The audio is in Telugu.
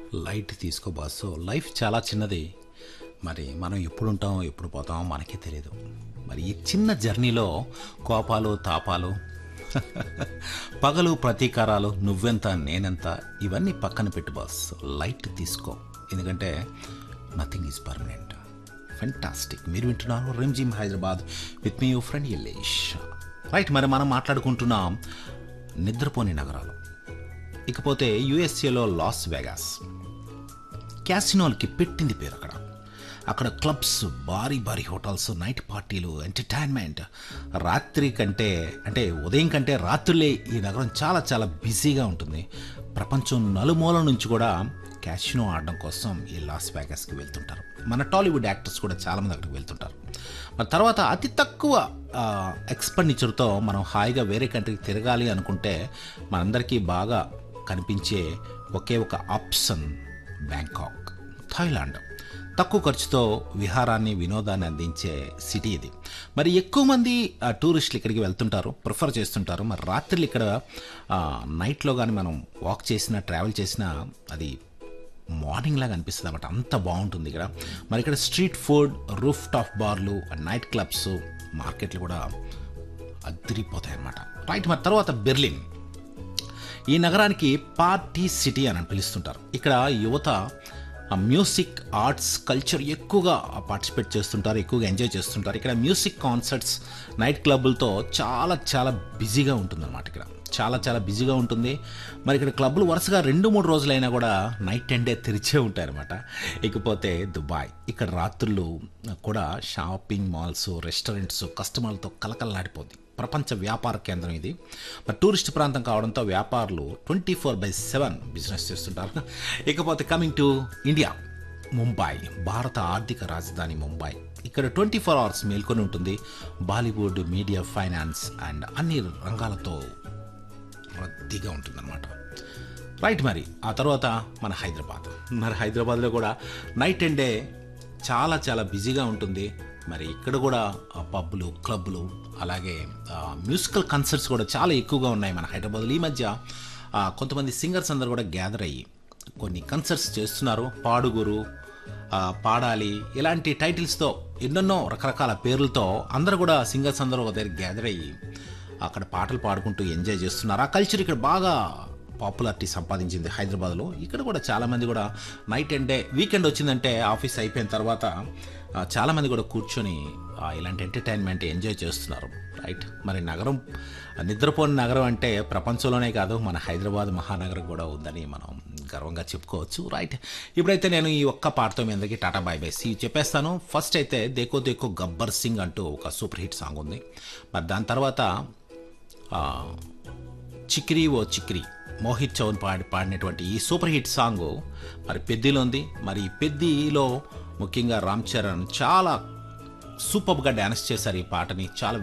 లైట్ తీసుకో బాస్ లైఫ్ చాలా చిన్నది మరి మనం ఎప్పుడు ఉంటాం ఎప్పుడు పోతామో మనకే తెలియదు మరి ఈ చిన్న జర్నీలో కోపాలు తాపాలు పగలు ప్రతీకారాలు నువ్వెంత నేనెంత ఇవన్నీ పక్కన పెట్టు బాస్ లైట్ తీసుకో ఎందుకంటే నథింగ్ ఈజ్ పర్మనెంట్ ఫెంటాస్టిక్ మీరు వింటున్నారు Rimjhim Hyderabad with me you friend Illesh right మరి మనం మాట్లాడుకుంటున్నాం నిద్రపోని నగరాలు ఇకపోతే యుఎస్ఏలో లాస్ వెగాస్ క్యాసినోలకి పెట్టింది పేరు అక్కడ అక్కడ క్లబ్స్ భారీ భారీ హోటల్స్ నైట్ పార్టీలు ఎంటర్టైన్మెంట్ రాత్రి కంటే అంటే ఉదయం కంటే రాత్రులే ఈ నగరం చాలా చాలా బిజీగా ఉంటుంది ప్రపంచం నలుమూల నుంచి కూడా క్యాసినో ఆడడం కోసం ఈ లాస్ వేగాస్కి వెళ్తుంటారు మన టాలీవుడ్ యాక్టర్స్ కూడా చాలామంది అక్కడికి వెళ్తుంటారు మరి తర్వాత అతి తక్కువ ఎక్స్పెండిచర్తో మనం హాయిగా వేరే కంట్రీకి తిరగాలి అనుకుంటే మనందరికీ బాగా కనిపించే ఒకే ఒక ఆప్షన్ బ్యాంకాక్ థాయిలాండ్ తక్కువ ఖర్చుతో విహారాన్ని వినోదాన్ని అందించే సిటీ ఇది మరి ఎక్కువ మంది ఆ, టూరిస్టులు ఇక్కడికి వెళ్తుంటారు ప్రిఫర్ చేస్తుంటారు మరి రాత్రులు ఇక్కడ ఆ, నైట్లో కానీ మనం వాక్ చేసినా ట్రావెల్ చేసినా అది మార్నింగ్ లాగా అనిపిస్తుంది అనమాట అంత బాగుంటుంది ఇక్కడ మరి ఇక్కడ స్ట్రీట్ ఫుడ్ రూఫ్ టాప్ బార్లు నైట్ క్లబ్స్ మార్కెట్లు కూడా అదిరిపోతాయి అన్నమాట రైట్ మరి తర్వాత బెర్లిన్ ఈ నగరానికి పార్టీ సిటీ అని పిలుస్తుంటారు ఇక్కడ యువత ఆ మ్యూజిక్ ఆర్ట్స్ కల్చర్ ఎక్కువగా పార్టిసిపేట్ చేస్తుంటారు ఎక్కువగా ఎంజాయ్ చేస్తుంటారు ఇక్కడ మ్యూజిక్ కాన్సర్ట్స్ నైట్ క్లబ్బులతో చాలా చాలా బిజీగా ఉంటుందన్నమాట ఇక్కడ చాలా చాలా బిజీగా ఉంటుంది మరి ఇక్కడ క్లబ్బులు వరుసగా రెండు మూడు రోజులైనా కూడా నైట్ అండ్ డే తెరిచే ఉంటాయన్నమాట ఇకపోతే దుబాయ్ ఇక్కడ రాత్రులు కూడా షాపింగ్ మాల్స్ రెస్టారెంట్స్ కస్టమర్లతో కలకలలాడిపోద్ది ప్రపంచ వ్యాపార కేంద్రం ఇది మరి టూరిస్ట్ ప్రాంతం కావడంతో వ్యాపారులు twenty four by seven business చేస్తుంటారు ఇకపోతే కమింగ్ టు ఇండియా ముంబై భారత ఆర్థిక రాజధాని ముంబై ఇక్కడ ట్వంటీ ఫోర్ అవర్స్ మేల్కొని ఉంటుంది బాలీవుడ్ మీడియా ఫైనాన్స్ అండ్ అన్ని రంగాలతో రద్దీగా ఉంటుందన్నమాట రైట్ మరి ఆ తర్వాత మన హైదరాబాద్ మరి హైదరాబాద్లో కూడా నైట్ అండ్ డే చాలా చాలా బిజీగా ఉంటుంది మరి ఇక్కడ కూడా ఆ పబ్బులు క్లబ్బులు అలాగే ఆ, మ్యూజికల్ కన్సర్ట్స్ కూడా చాలా ఎక్కువగా ఉన్నాయి మన హైదరాబాద్లో ఈ మధ్య ఆ, కొంతమంది సింగర్స్ అందరూ కూడా గ్యాదర్ అయ్యి కొన్ని కన్సర్ట్స్ చేస్తున్నారు పాడుగురు ఆ, పాడాలి ఇలాంటి టైటిల్స్తో ఎన్నెన్నో రకరకాల పేర్లతో అందరూ కూడా సింగర్స్ అందరూ ఒక దగ్గర గ్యాదర్ అయ్యి అక్కడ పాటలు పాడుకుంటూ ఎంజాయ్ చేస్తున్నారు ఆ కల్చర్ ఇక్కడ బాగా పాపులారిటీ సంపాదించింది హైదరాబాద్లో ఇక్కడ కూడా చాలామంది కూడా నైట్ అండ్ డే వీకెండ్ వచ్చిందంటే ఆఫీస్ అయిపోయిన తర్వాత ఆ, చాలామంది కూడా కూర్చొని ఆ, ఇలాంటి ఎంటర్టైన్మెంట్ ఎంజాయ్ చేస్తున్నారు రైట్ మరి నగరం నిద్రపోని నగరం అంటే ప్రపంచంలోనే కాదు మన హైదరాబాద్ మహానగరం కూడా ఉందని మనం గర్వంగా చెప్పుకోవచ్చు రైట్ ఇప్పుడైతే నేను ఈ ఒక్క పాటతో మీ అందరికీ టాటా బాయ్ బై సీ చెప్పేస్తాను ఫస్ట్ అయితే దేకో దేకో గబ్బర్ సింగ్ అంటూ ఒక సూపర్ హిట్ సాంగ్ ఉంది మరి దాని తర్వాత ఆ, చిక్రీ ఓ చిక్రీ మోహిత్ చౌన్ పాడి పాడినటువంటి ఈ సూపర్ హిట్ సాంగ్ మరి పెద్దిలో ఉంది మరి ఈ పెద్దిలో ముఖ్యంగా రామ్ చరణ్ చాలా సూపర్గా డ్యాన్స్ చేశారు ఈ పాటని చాలా